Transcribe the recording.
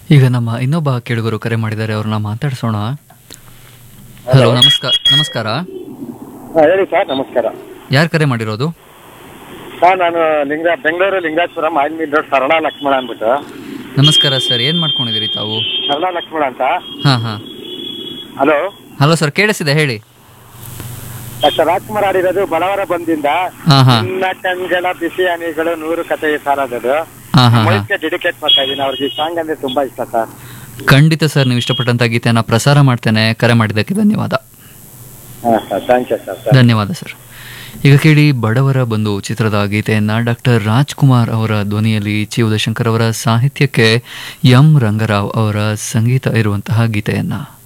ಈಗ ನಮ್ಮ ಇನ್ನೊಬ್ಬ ಕೇಳುಗರು ಕರೆ ಮಾಡಿದ್ದಾರೆ ಅವ್ರನ್ನ ಮಾತಾಡ್ಸೋಣ ಹಲೋ ನಮಸ್ಕಾರ ನಮಸ್ಕಾರ ಹಾ, ಹೇಳಿ ಸರ್ ನಮಸ್ಕಾರ ಯಾರು ಕರೆ ಮಾಡಿರೋದು ಸರ್ ನಾನು ಲಿಂಗ Bengaluru Lingarajapuram oil mill road Sarala Lakshmana ಅಂದ್ಬಿಟ್ಟು ನಮಸ್ಕಾರ ಸರ್ ಏನು ಮಾಡ್ಕೊಂಡಿದ್ದೀರಿ ತಾವು ಸರಳಾ ಲಕ್ಷ್ಮಣ ಅಂತ ಹಾಂ ಹಾಂ ಹಲೋ ಹಲೋ ಸರ್ ಕೇಳಿಸಿದೆ ಹೇಳಿ ಡಾಕ್ಟರ್ ರಾಜ್ಕುಮಾರ್ ಆಡಿರೋದು ಬಡವರ ಬಂದಿಂದ ಹಾಂ ಹಾಂ ನಿನ್ನ ಕಣ್ಗಳ ಬಿಸಿ ಹನಿಗಳು ನೂರು ಕತೆ ಸರ್ ಅದದು ಹಾಂ ಹಾಂ ಹಾಂ ಮೊಯ್ಸ್ಗೆ ಡೆಡಿಕೇಟ್ ಮಾಡ್ತಾ ಇದ್ದೀನಿ ಅವ್ರಿಗೆ ಈ ಸಾಂಗ್ ಅಂದ್ರೆ ತುಂಬಾ ಇಷ್ಟ ಸರ್ ಖಂಡಿತ ಸರ್ ನೀವು ಇಷ್ಟಪಟ್ಟಂಥ ಗೀತೆಯನ್ನು ಪ್ರಸಾರ ಮಾಡ್ತೇನೆ ಕರೆ ಮಾಡಿದ್ದಕ್ಕೆ ಧನ್ಯವಾದ ಹಾ sir thank you sir sir ಧನ್ಯವಾದ ಸರ್ ಈಗ ಕೇಳಿ ಬಡವರ ಬಂಧು ಚಿತ್ರದ ಗೀತೆಯನ್ನ ಡಾಕ್ಟರ್ ರಾಜ್ಕುಮಾರ್ ಅವರ ಧ್ವನಿಯಲ್ಲಿ ಚಿ ಉದಯಶಂಕರ್ ಅವರ ಸಾಹಿತ್ಯಕ್ಕೆ ಎಂ ರಂಗರಾವ್ ಅವರ ಸಂಗೀತ ಇರುವಂತಹ ಗೀತೆಯನ್ನ